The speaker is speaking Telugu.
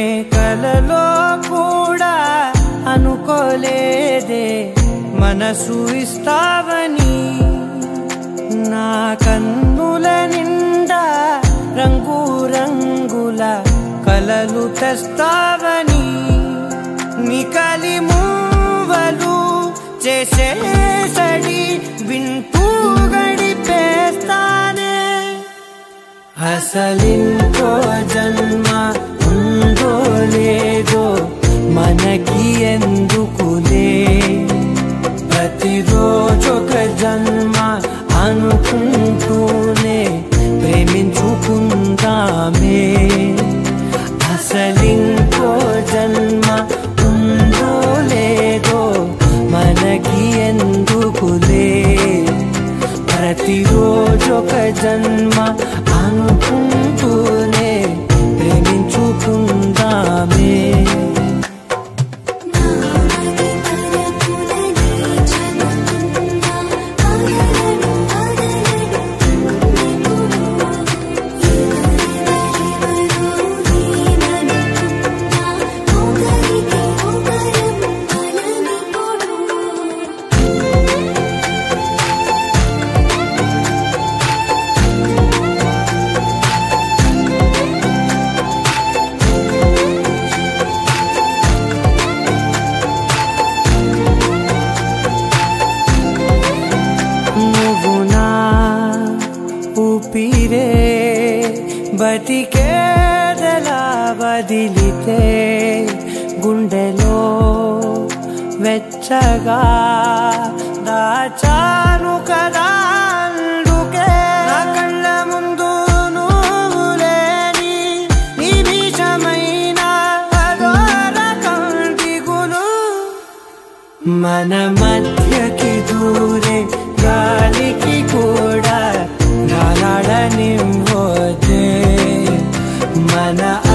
కలలో కూడా అనుకోలేదే మనసు ఇస్తావని నా కన్నుల నిండా రంగు రంగుల కలలు తెస్తావని నికలి మూవలు చేసేసడి వింటూ గడిపేస్తానే అసలింకో జన్మ ఉందో లేదో మనకి ఎందుకులే ప్రతిరోజొక జన్మ అనుకుంటూనే ప్రేమించుకుందామే అసలింకో జన్మ ఉందో లేదో మనకి ఎందుకులే ప్రతిరోజొక జన్మ అనుకుంటూనే ప్రేమించుకుందామే నామది తరపులని చదువుతుందా అగలను అగలను ఎవరెవరెవరో ఏమనుకుందా ఒకరికి ఒకరం అలమిపోడు నువ్వు నా ఊపిరే బతికేదలా వదిలితే గుండెలో వెచ్చగా దాచాను కదా అందుకే నా కళ్ళ ముందు నువ్వు లేని నిమిషమైన అదోర కంటిగులు మన మధ్యకి దూరే గాలికి కూడా గాలాడనివ్వదే మన